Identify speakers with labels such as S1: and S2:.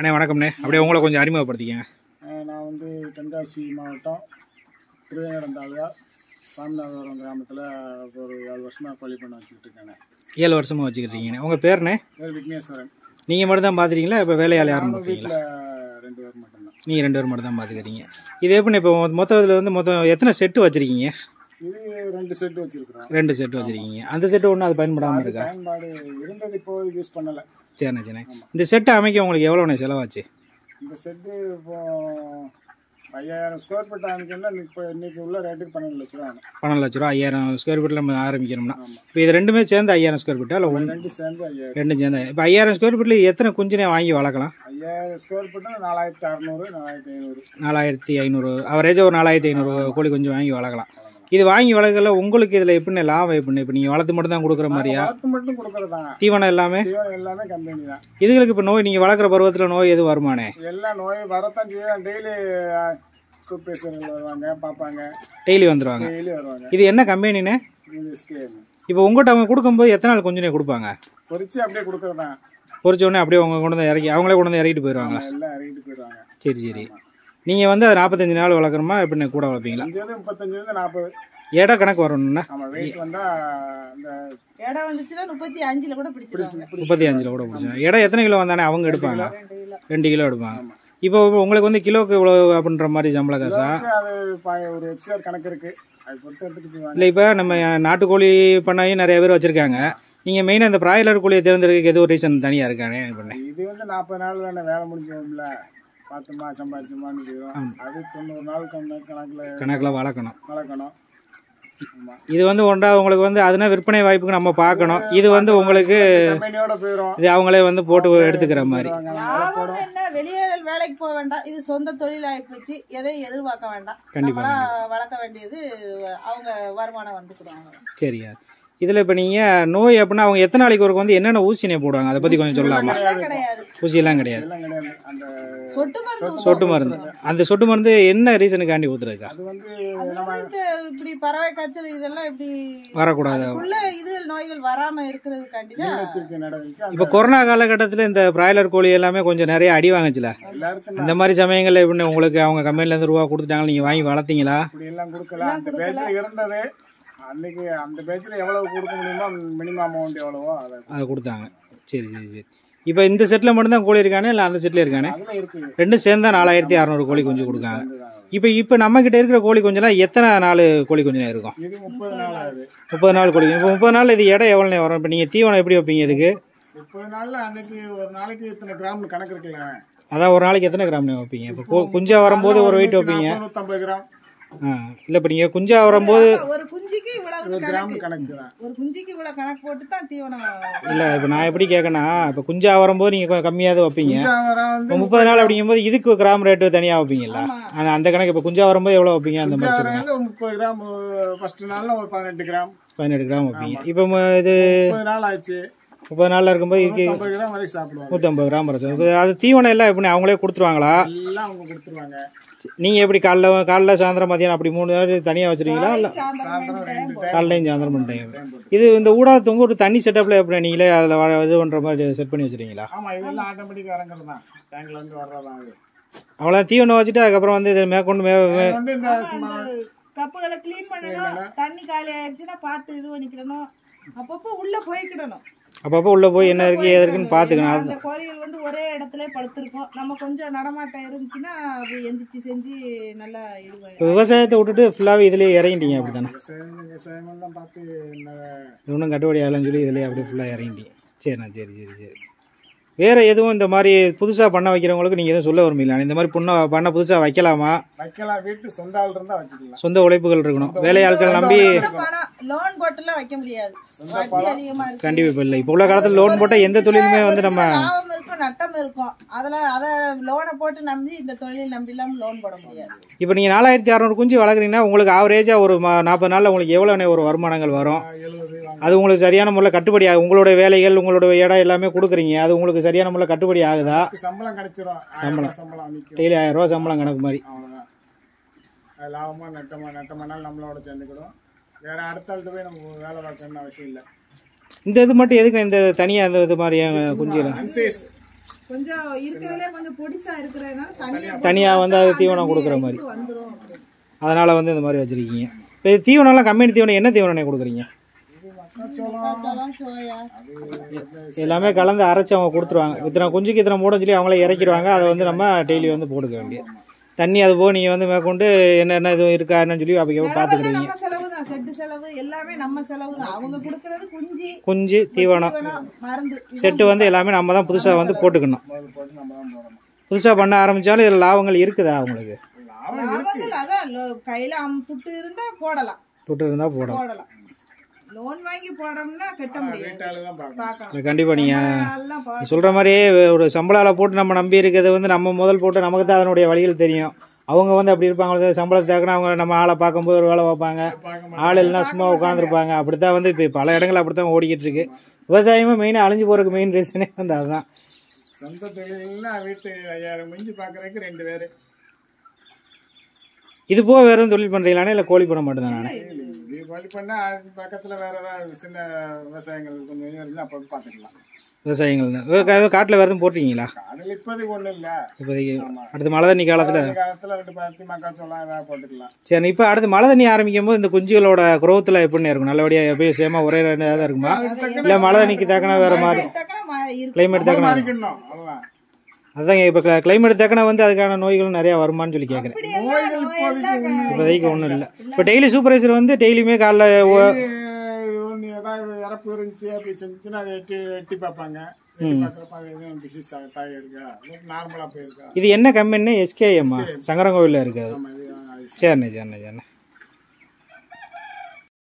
S1: அண்ணே வணக்கம்ண்ணே அப்படியே உங்களை கொஞ்சம் அறிமுகப்படுத்திக்கங்க
S2: அஹ் நான் வந்து தென்காசி மாவட்டம் திருவேங்கடம் தாலுகா சாமிநாதபுரம் கிராமத்தில் ஒரு ஏழு வருஷமாக கோழி பண்ண வச்சுக்கிட்டு இருக்கேன்
S1: ஏழு வருஷமாக வச்சுக்கிட்டீங்கண்ணே உங்கள் பேருண்ணே
S2: பேர் விக்னேஸ்வரன்
S1: நீங்கள் மட்டும் தான் பார்த்துறீங்களா இப்போ வேலையாள் யாரும்
S2: நம்ம
S1: பார்ப்பீங்களா
S2: வீட்டில் ரெண்டு பேர் மட்டும்தான்
S1: நீங்கள் ரெண்டு பேர் மட்டும் தான் பார்த்துக்கிறீங்க இது எப்படி இப்போ மொத்தத்தில் வந்து மொத்தம் எத்தனை செட்டு வச்சுருக்கீங்க
S2: இது ரெண்டு செட்டு வச்சுருக்குறோம்
S1: ரெண்டு செட்டு வச்சுருக்கீங்க அந்த செட்டு ஒன்றும் அது பயன்படாமல் இருக்கா
S2: பயன்பாடு இருந்தது இப்போ யூஸ் பண்ணலை
S1: சரிண்ணே சரிண்ணே இந்த செட்டை அமைக்க உங்களுக்கு எவ்வளோண்ணே செலவாச்சு
S2: இந்த செட்டு இப்போ ஐயாயிரம் ஸ்கொயர் ஃபீட் அமைக்கணும்னா இப்போ இன்னைக்கு உள்ள ரேட்டுக்கு பன்னெண்டு லட்ச ரூபா ஆகும்
S1: பன்னெண்டு லட்ச ரூபா ஐயாயிரம் ஸ்கொயர் ஃபீட்டில் நம்ம ஆரம்பிக்கணும்னா இப்போ இது ரெண்டுமே சேர்ந்து ஐயாயிரம் ஸ்கொயர் ஃபீட்டா இல்லை ஒன்று
S2: ரெண்டு சேர்ந்து ஐயாயிரம்
S1: ரெண்டும் சேர்ந்து இப்போ ஐயாயிரம் ஸ்கொயர் ஃபீட்டில் எத்தனை குஞ்சுனே வாங்கி வளர்க்கலாம்
S2: ஐயாயிரம் ஸ்கொயர் ஃபீட்னா நாலாயிரத்தி அறநூறு நாலாயிரத்தி ஐநூறு
S1: நாலாயிரத்தி ஐநூறு அவரேஜாக ஒரு நாலாயிரத்தி ஐநூறு கோழி குஞ்சு வாங்கி வளர்க்கலாம் இது வாங்கி வளர்க்கல உங்களுக்கு இதில் எப்படிண்ணே லாபம் எப்படின்னு இப்போ நீங்கள் வளர்த்து மட்டும் தான் கொடுக்குற மாதிரியா
S2: பார்த்து மட்டும் கொடுக்குறதாங்க
S1: தீவனம் எல்லாமே
S2: தீவனம் எல்லாமே கம்பெனி தான்
S1: இதுகளுக்கு இப்போ நோய் நீங்கள் வளர்க்குற பருவத்தில் நோய் எதுவும் வருமானே
S2: எல்லாம் நோய் வரத்தான் செய்யும் டெய்லி சூப்பர்வைசர்கள் வருவாங்க பார்ப்பாங்க
S1: டெய்லி வந்துடுவாங்க
S2: டெய்லி வருவாங்க
S1: இது என்ன கம்பெனிண்ணே
S2: எஸ்கே
S1: இப்போ உங்கள்கிட்ட அவங்க கொடுக்கும்போது எத்தனை நாள் குஞ்சுனே கொடுப்பாங்க
S2: பொரிச்சு அப்படியே கொடுக்குறதான்
S1: பொறிச்ச உடனே அப்படியே அவங்க கொண்டு வந்து இறக்கி அவங்களே கொண்டு வந்து இறக்கிட்டு போயிடுவாங்களா
S2: எல்லாம் இறங்கிட்டு போயிடுவாங்க
S1: சரி சரி நீங்கள் வந்து அது நாற்பத்தஞ்சு நாள் வளர்க்குறோமா எப்படின்னு கூட வளர்ப்பீங்களா
S2: இங்கேருந்து முப்பத்தஞ்சுலேருந்து நாற்பது
S1: எடை கணக்கு வரணும்னா
S2: நம்ம வெயிட் வந்தால் இந்த
S3: இடம் வந்துச்சுன்னா முப்பத்தி அஞ்சுல கூட பிடிச்சிருவாங்க
S1: முப்பத்தி அஞ்சில் கூட பிடிச்சோம் எடை எத்தனை கிலோ வந்தானே அவங்க எடுப்பாங்க
S3: ரெண்டு கிலோ
S1: ரெண்டு கிலோ எடுப்பாங்க இப்போ உங்களுக்கு வந்து கிலோக்கு இவ்வளோ அப்படின்ற மாதிரி சம்பள காசா
S2: அது ப- ஒரு எஃப்சிஆர் கணக்கு இருக்கு அது பொறுத்து எடுத்துட்டு போவாங்க
S1: இல்லை இப்போ நம்ம நாட்டுக்கோழி பண்ணையும் நிறைய பேர் வச்சுருக்காங்க நீங்கள் மெயினாக இந்த பிராய்லர் கோழியை தேர்ந்தெடுக்க எது ஒரு ரீசன் தனியாக இருக்கானே பண்ணேன்
S2: இது வந்து நாற்பது நாள் தானே வேலை முடிஞ்சோம்ல பார்த்தோமா சம்பாதிச்சோமான்னு போயிடும் அது தொண்ணூறு நாள் கணக்கு கணக்கில்
S1: கணக்கில் வளர்க்கணும்
S2: வளர்க்கணும் ஆமாம்
S1: இது வந்து ஒன்றா உங்களுக்கு வந்து அதுனா விற்பனை வாய்ப்புக்கு நம்ம பார்க்கணும் இது வந்து உங்களுக்கு
S2: கம்பெனியோட போயிடும்
S1: இது அவங்களே வந்து போட்டு எடுத்துக்கிற மாதிரி
S3: லாபம் என்ன வெளியே வேலைக்கு போக வேண்டாம் இது சொந்த தொழில் ஆயிப்போச்சு எதையும் எதிர்பார்க்க வேண்டாம்
S1: கண்டிப்பா,
S3: நம்மளா வளர்க்க வேண்டியது அவங்க வருமானம் வந்துக்கிடுவாங்க
S1: சரியா இதில் இப்போ நீங்கள் நோய் அப்படின்னா அவங்க எத்தனை நாளைக்கு ஒரு வந்து என்னென்ன ஊசினே போடுவாங்க அதை பற்றி கொஞ்சம் சொல்லலாமா
S3: அதெல்லாம் கிடையாது
S1: ஊசியெல்லாம் கிடையாது
S2: எல்லாம் கிடையாது அந்த
S3: சொட்டு மருந்து ஊத்துவோம்.
S1: சொட்டு மருந்து அந்த சொட்டு மருந்து என்ன ரீசனுக்காண்டி ஊத்துறதுக்கா
S2: அது வந்து
S3: அது வந்து இந்த இப்படி பறவை காய்ச்சல் இதெல்லாம் இப்படி
S1: வரக்கூடாது
S3: உள்ள இது நோய்கள் வராம இருக்கிறதுக்காண்டி தான்
S2: வச்சிருக்க நடவடிக்கை
S1: இப்போ கொரோனா காலகட்டத்தில் இந்த பிராய்லர் கோழி எல்லாமே கொஞ்சம் நிறைய அடி வாங்குச்சுல
S2: எல்லாருக்கும்
S1: அந்த மாதிரி சமயங்களில் எப்படின்னு உங்களுக்கு அவங்க கம்பெனிலேருந்து ரூபா கொடுத்துட்டாங்க நீங்கள் வாங்கி வளர்த்தீங்களா
S2: அப்படி எல்லாம் கொடுக்கல அந்த பேஜ்ல இருந்தது அன்னைக்கு அந்த பேஜ்ல எவ்வளவு கொடுக்க முடியுமோ மினிமம் அமௌண்ட் எவ்வளவோ அதை
S1: அதை கொடுத்தாங்க சரி சரி சரி இப்போ இந்த செட்டில் மட்டும்தான் கோழி இருக்கானே இல்லை அந்த செட்டில் இருக்கானே
S2: அதுல இருக்கு
S1: ரெண்டும் சேர்ந்தா நாலாயிரத்தி அறநூறு கோழி குஞ்சு கொடுக்காங்க
S2: இதுதான்.
S1: இப்போ இப்போ நம்ம கிட்ட இருக்கிற கோழி குஞ்செல்லாம் எத்தனை நாள் கோழி குஞ்சு இருக்கும்
S2: இது முப்பது நாள் ஆகுது
S1: முப்பது நாள் கோழி இப்போ முப்பது நாள் இது எடை எவ்வளோ வரும் இப்போ நீங்கள் தீவனம் எப்படி வைப்பீங்க இதுக்கு
S2: முப்பது நாள்ல அன்னைக்கு ஒரு நாளைக்கு இத்தனை கிராம் கணக்கு இருக்குல்ல
S1: அதான் ஒரு நாளைக்கு எத்தனை கிராம் வைப்பீங்க இப்போ கு- குஞ்சா வரும்போது ஒரு வெயிட் வைப்பீங்க
S2: நூத்தம்பது கிராம்
S1: ஆ இல்லை இப்போ நீங்கள் குஞ்சா வரும்போது
S3: ஒரு குஞ்சுக்கு இவ்வளவு
S2: ஒரு கிராம்
S3: கணக்கு
S2: கணக்கு தான்
S3: ஒரு குஞ்சுக்கு இவ்வளவு கணக்கு போட்டு தான் தீவனம்
S1: இல்லை இப்போ நான் எப்படி கேட்கனா இப்போ குஞ்சா வரும்போது நீங்கள் கம்மியாக தான் வைப்பீங்க
S2: குஞ்சாவரம் வந்து
S1: இப்போ முப்பது நாள் அப்படிங்கும்போது இதுக்கு கிராம் ரேட்டு தனியாக வைப்பீங்களா அந்த அந்த கணக்கு இப்போ குஞ்சா வரும்போது எவ்வளோ வைப்பீங்க அந்த மாதிரி சொல்லுங்க
S2: குஞ்சாவரம்ல ஒரு முப்பது கிராம் ஃபர்ஸ்ட் நாள்ல ஒரு பதினெட்டு கிராம்
S1: பதினெட்டு கிராம் வைப்பீங்க இப்போ ம- இது
S2: முப்பது நாள் ஆயிடுச்சு
S1: முப்பது நாளில் இருக்கும்போது இதுக்கு
S2: ஐம்பது கிராம் வரைக்கும் சாப்பிடுவாங்க
S1: நூற்றம்பது கிராம் வரும் இப்போ அது தீவனம் எல்லாம் எப்படி அவங்களே கொடுத்துருவாங்களா
S2: எல்லாம் அவங்க கொடுத்துருவாங்க
S1: நீங்கள் எப்படி காலைல காலைல சாயந்தரம் மதியானம் அப்படி மூணு நேரம் தனியாக வச்சுருவீங்களா இல்லை
S2: சாயந்தரம் ரெண்டு டைம்
S1: காலைலையும் சாயந்தரம் டைம் இது இந்த ஊடால தொங்க ஒரு தண்ணி செட்டப்பில் எப்படி நீங்களே அதில் இது பண்ணுற மாதிரி செட் பண்ணி வச்சுருவீங்களா
S2: ஆமா இதெல்லாம் ஆட்டோமேட்டிக்கா இறங்குறது தான் டேங்க்ல இருந்து வர்றதான் இது
S1: அவ்வளோ தீவனம் வச்சுட்டு அதுக்கப்புறம் வந்து இதை மேற்கொண்டு மே மே-
S2: இது வந்து இந்த சும்மா
S3: கப்புகளை க்ளீன் பண்ணணும் தண்ணி காலி ஆயிடுச்சுன்னா பார்த்து இது பண்ணிக்கிடணும் அப்பப்போ உள்ள போய்க்கிடணும்
S1: அப்பப்போ உள்ளே போய் என்ன இருக்குது ஏது இருக்குன்னு பார்த்துக்கணும் அது
S3: அந்த கோழிகள் வந்து ஒரே இடத்துல படுத்திருக்கும் நம்ம கொஞ்சம் நடமாட்டம் இருந்துச்சுன்னா அப்படி எந்திரிச்சு செஞ்சு நல்லா இது பண்ணி
S1: இப்போ விவசாயத்தை விட்டுட்டு ஃபுல்லாகவே இதுலேயே இறங்கிட்டீங்க அப்படி தானே
S2: விவசாயம் விவசாயமெல்லாம் பார்த்து என்ன
S1: இன்னும் கட்டுப்படி ஆகலன்னு சொல்லி இதுலேயே அப்படியே ஃபுல்லாக இறங்கிட்டீங்க சரிண்ணா சரி சரி சரி வேறு எதுவும் இந்த மாதிரி புதுசாக பண்ண வைக்கிறவங்களுக்கு நீங்கள் எதுவும் சொல்ல வருவீங்களா இந்த மாதிரி பொண்ணை பண்ண புதுசாக வைக்கலாமா
S2: வைக்கலாம் வீட்டு சொந்த ஆள் இருந்தா வச்சுக்கலாம்
S1: சொந்த உழைப்புகள் இருக்கணும் வேலையாட்கள் நம்பி
S3: சொந்த பணம் லோன் போட்டுலாம் வைக்க முடியாது வட்டி அதிகமா இருக்கு
S1: கண்டிப்பாக இப்போ இல்லை இப்போ உள்ள காலத்தில் லோன் போட்டால் எந்த தொழிலுமே வந்து நம்ம
S3: லாபம் இருக்கும் நட்டம் இருக்கும் அதுல அத லோனை போட்டு நம்பி இந்த தொழில் நம்பி எல்லாம் லோன் போட முடியாது
S1: இப்போ நீங்கள் நாலாயிரத்தி அறநூறு குஞ்சு வளர்க்குறீங்கன்னா உங்களுக்கு ஆவரேஜாக ஒரு ம- நாற்பது நாளில் உங்களுக்கு எவ்வளோ ஒரு வருமானங்கள் வரும்
S2: எழுபது வாங்க
S1: அது உங்களுக்கு சரியான முறையில் கட்டுப்படி ஆகும் உங்களுடைய வேலைகள் உங்களுடைய இடம் எல்லாமே கொடுக்குறீங்க அது உங்களுக்கு சரியான முறையில் கட்டுப்படி ஆகுதா
S2: சம்பளம் கிடைச்சிரும் ஆயிரம் ரூபாய் சம்பளம் நிற்கும்
S1: டெய்லி ஆயிரம் ரூபா சம்பளம் கணக்கு மாதிரி
S2: அவ்வளோதான் அது லாபமா நட்டமா நட்டமானாலும் நம்மளோட சேர்ந்துக்கிடும் வேற அடுத்த ஆள்கிட்ட போய் நம்ம வேலை பார்க்கணும்னு அவசியம் இல்லை
S1: இந்த இது மட்டும் எதுக்கு இந்த தனியாக இந்த இது மாதிரி குஞ்சு
S2: அன்சைஸ்
S3: கொஞ்சம் இருக்கிறதுலே கொஞ்சம் பொடிசா இருக்கிறதுனால தனியா
S1: தனியா வந்து அது
S3: அந்த
S1: தீவனம் கொடுக்குற மாதிரி.
S3: இது வந்துரும் அப்படி.
S1: அதனால் வந்து இந்த மாதிரி வச்சுருக்கீங்க இப்போ இது தீவனம்லாம் கம்பெனி தீவனம் என்ன தீவனம் கொடுக்குறீங்க
S3: மக்காச்சோளம், சோயா
S1: எல்லாமே கலந்து அரைச்சி அவங்க கொடுத்துருவாங்க இத்தனை குஞ்சுக்கு இத்தனை மூடம் சொல்லி அவங்களே இறக்கிடுவாங்க அதை வந்து நம்ம டெய்லி வந்து போட்டுக்க வேண்டியது தண்ணி அது போக நீங்கள் வந்து மேற்கொண்டு என்னென்ன இதுவும் இருக்கா என்னன்னு சொல்லி அப்போ
S3: செலவெல்லாம்
S1: பார்த்துக்கிறீங்க
S3: நம்ம செலவு தான் செட்டு செலவு எல்லாமே நம்ம செலவு தான் அவங்க கொடுக்கறது குஞ்சு
S1: குஞ்சு தீவனம்
S3: தீவனம், மருந்து இது
S1: செட்டு வந்து எல்லாமே நம்ம தான் புதுசாக வந்து போட்டுக்கணும்
S2: முதல் போட்டு நம்ம தான் போடணும்
S1: புதுசாக பண்ண ஆரம்பித்தாலும் இதில் லாபங்கள் இருக்குதா அவங்களுக்கு
S3: லாபங்கள் அதான் லோ- கையில அம் துட்டு இருந்தா போடலாம்
S1: துட்டு இருந்தால் போடலாம்
S3: போடலாம் லோன் வாங்கி போடணும்னா கட்ட முடியாது
S2: வீட்டால தான் பார்க்கணும்
S3: பார்க்கலாம்
S1: இல்லை கண்டிப்பாக நீங்கள்
S3: எல்லாம் பா-
S1: சொல்கிற மாதிரியே ஒரு சம்பளால போட்டு நம்ம நம்பி இருக்கிறது வந்து நம்ம முதல் போட்டு நமக்கு தான் அதனுடைய வழிகள் தெரியும் அவங்க வந்து அப்படி இருப்பாங்க சம்பளத்தாக்குனா அவங்க நம்ம ஆளை பார்க்கும்போது ஒரு வேலை பார்ப்பாங்க ஆள் இல்லைன்னா சும்மா உட்காந்துருப்பாங்க அப்படித்தான் வந்து இப்போ பல இடங்கள் அப்படித்தான் ஓடிக்கிட்டு இருக்கு விவசாயமே மெயினாக அழிஞ்சு போகிறதுக்கு மெயின் ரீசனே வந்து அதுதான்
S2: சொந்த தொழில்னா வீட்டு ஐயாயிரம் மிஞ்சி பார்க்கறதுக்கு ரெண்டு பேர்
S1: இது போக வேற எதுவும் தொழில் பண்ணுறீங்களானே இல்லை கோழி பண்ண மட்டும் தானே
S2: இது வழி பண்ணா அது பக்கத்துல வேற ஏதாவது சின்ன விவசாயங்கள் கொஞ்சம் கொஞ்சம் இருந்தா அப்போ பார்த்துக்கலாம்
S1: விவசாயங்கள் தான் வே- கா- காட்டில் வேறு எதுவும் போட்டிருக்கீங்களா
S2: காலையில் இப்போதைக்கு ஒன்றும் இல்லை
S1: இப்போதைக்கு அடுத்து மழை தண்ணி காலத்தில்
S2: இந்த காலத்துல ரெண்டு பருத்தி மக்காச்சோளம் ஏதாவது போட்டுக்கலாம்
S1: சரி இப்போ அடுத்து மழை தண்ணி ஆரம்பிக்கும் போது இந்த குஞ்சுகளோட குரோத்தில் எப்படின்னு இருக்கும் நல்லபடியாக எப்பயும் சேமா ஒரே இதாக இருக்குமா இல்லை மழை தண்ணிக்கு தக்கன வேற மாதிரி
S3: தக்கன மா- இருக்கு.
S1: கிளைமேட் தக்கன
S2: மாறிக்கணும் அவ்வளோதான்
S1: அதான் இப்போ கிளைமேட் தக்கன வந்து அதுக்கான நோய்கள் நிறையா வருமான்னு சொல்லி கேட்குறேன்
S3: இப்படி எல்லாம் நோயெல்லாம் க-
S1: இப்போதைக்கு ஒன்றும் இல்லை இப்போ டெய்லி சூப்பர்வைசர் வந்து டெய்லியுமே காலைல ஓ-
S2: ஒன்று ஏதாவது இறப்பு இருந்துச்சு அப்படி செஞ்சுன்னா அதை எட்டி எட்டி பார்ப்பாங்க எட்டி பார்க்குறப்ப அது எதுவும் டிசீஸ் ஆகி இருக்கா நார்மலாக போயிருக்கா
S1: இது என்ன கம்பெனி எஸ்கேஎம்மா சங்கரங்கோவிலில் இருக்குது
S2: நம்ம இது
S1: சரிண்ணே சரிண்ணே சரிண்ணே